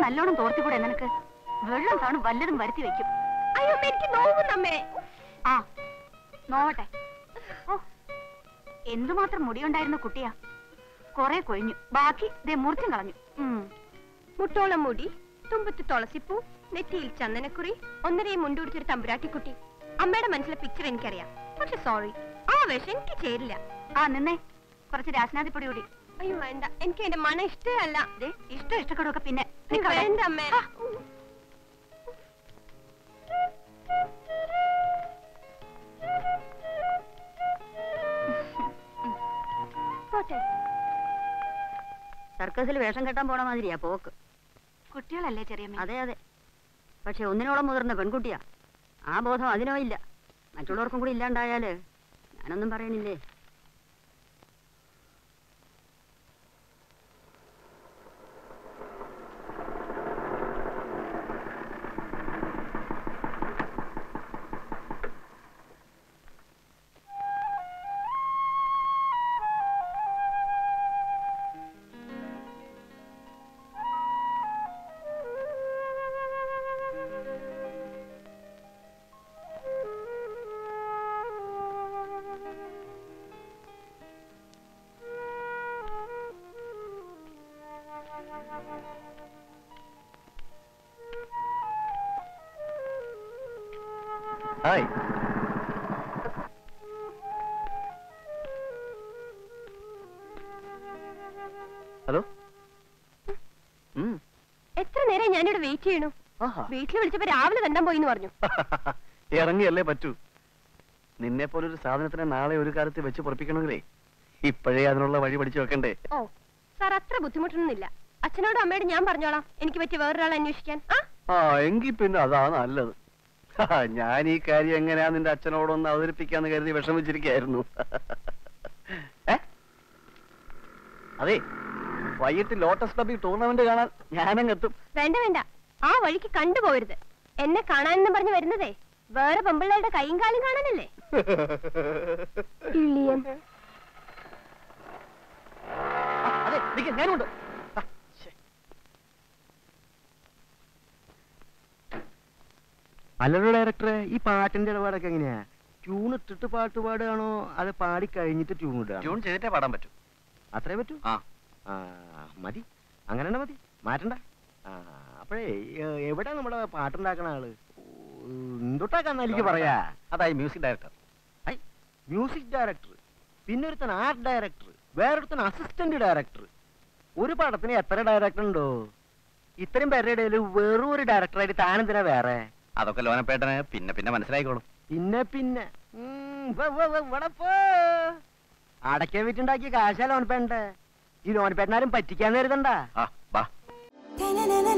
നല്ലോണം തോർത്തിക്കൂടെ നിനക്ക് വെള്ളം കാണും വല്ലതും വരുത്തി വെക്കും അയ്യോ അമ്മ, എനിക്ക് നോവുന്നമ്മേ ആ നോവട്ടെ ഓ എന്തുമാത്രം മുടിയുണ്ടായിരുന്ന കുട്ടിയാ കൊറേ കൊഴിഞ്ഞു ബാക്കി ദേ മുറിച്ചും കളഞ്ഞു ഉം. മുട്ടോളം മുടി തുമ്പത്ത് തുളസിപ്പൂ നെറ്റിയിൽ ചന്ദനക്കുറി ഒന്നരയും മുണ്ടുപിടിച്ചൊരു തമ്പുരാട്ടിക്കുട്ടി അമ്മയുടെ മനസ്സിലെ പിക്ചർ എനിക്കറിയാം പക്ഷെ സോറി ആ വേഷം എനിക്ക് ചേരില്ല ആ നിന്നേ കുറച്ച് രാസനാദിപ്പൊടി കൂടി അയ്യോ വേണ്ട എനിക്ക് എന്റെ മണം ഇഷ്ടേ അല്ല ദേ ഇഷ്ടം ഇഷ്ടപ്പെടുമൊക്കെ പിന്നെ നിക്കവിടെ. വേണ്ട അമ്മേ പോട്ടെ സർക്കസിൽ വേഷം കെട്ടാൻ പോണ മാതിരിയാ പോക്ക് കുട്ടികളല്ലേ ചെറിയമ്മ അതെ അതെ പക്ഷെ ഒന്നിനോളം മുതിർന്ന പെൺകുട്ടിയാ ആ ബോധം അതിനോ ഇല്ല മറ്റുള്ളവർക്കും കൂടി ഇല്ലാണ്ടായാല് ഞാനൊന്നും പറയണില്ലേ ഹായ് ഹലോ ഉം. എത്ര നേരം ഞാനിവിടെ വെയിറ്റ് ചെയ്യണു ആഹാ. വീട്ടിൽ വിളിച്ചപ്പോ രാവിലെ തണ്ടാൻ പോയിന്ന് പറഞ്ഞു ഇറങ്ങിയല്ലേ പറ്റൂ നിന്നെ പോലൊരു സാധനത്തിനെ നാളെ ഒരു കാലത്ത് വെച്ച് പൊറപ്പിക്കണമെങ്കിലേ ഇപ്പോഴേ അതിനുള്ള വഴി പഠിച്ചു വെക്കണ്ടേ ഓ സാർ അത്ര ബുദ്ധിമുട്ടൊന്നുമില്ല അച്ഛനോടും അമ്മയോടും ഞാൻ പറഞ്ഞോളാം എനിക്ക് പറ്റിയ വേറൊരാളെ അന്വേഷിക്കാൻ ആ ആ എങ്കിൽ പിന്നെ അതാ നല്ലത് ഹാ, ഞാൻ ഈ കാര്യം എങ്ങനെയാ നിന്റെ അച്ഛനോടൊന്ന് അവതരിപ്പിക്കാന്ന് കരുതി വിഷമിച്ചിരിക്കായിരുന്നു ഏ? അതെ വൈകിട്ട് ലോട്ടസ് ക്ലബിൽ ടൂർണമെന്റ് കാണാൻ ഞാനങ്ങെത്തും വേണ്ട വേണ്ട ആ വഴിക്ക് കണ്ടുപോകരുത് എന്നെ കാണാനെന്ന് പറഞ്ഞു വരുന്നതേ വേറെ പെമ്പിള്ളേരുടെ കൈയും കാലും കാണാനല്ലേ ഇളിയൻ ആ, അതെ നിക്ക്, ഞാനുണ്ട് ആ, ശ്ശെ. അല്ലല്ലോ ഡയറക്ടറെ ഈ പാട്ടിന്റെ ഇടപാടൊക്കെ എങ്ങനെയാ ട്യൂൺ ഇട്ടിട്ട് പാട്ട് പാടുകയാണോ അത് പാടി കഴിഞ്ഞിട്ട് ട്യൂൺ ഇടുക ട്യൂൺ ചെയ്തിട്ടേ പാടാൻ പറ്റൂ അത്രേ പറ്റൂ ആ ആ മതി അങ്ങനെ തന്നെ മതി മാറ്റണ്ട ആ അപ്പോഴേ എ- എവിടാ നമ്മുടെ പാട്ടുണ്ടാക്കണ ആള് എന്തൊട്ടാക്കാന്ന് എനിക്ക് പറയാ അതായി മ്യൂസിക് ഡയറക്ടർ ഐ മ്യൂസിക് ഡയറക്ടർ പിന്നെ ഒരുത്തൻ ആർട്ട് ഡയറക്ടർ വേറൊരുത്തൻ അസിസ്റ്റന്റ് ഡയറക്ടർ ഒരു പടത്തിന് എത്ര ഡയറക്ടർ ഉണ്ടോ ഇത്രയും പേരുടെ ഇടയിൽ വെറും ഒരു ഡയറക്ടറായിട്ട് താനെന്തിനാ വേറെ അതൊക്കെ ലോനപ്പേട്ടന് പിന്നെ പിന്നെ മനസ്സിലായിക്കോളും പിന്നെ പിന്നെ ഉം, വ- വ- വ- ഇവിടെ പോ. അടയ്ക്ക വീട്ടുണ്ടാക്കിയ കാശാ ലോൺപേണ്ട ഈ ലോൺപേട്ടനാരും പറ്റിക്കാൻ കരുതണ്ട ആ ബാ Ta-na-na-na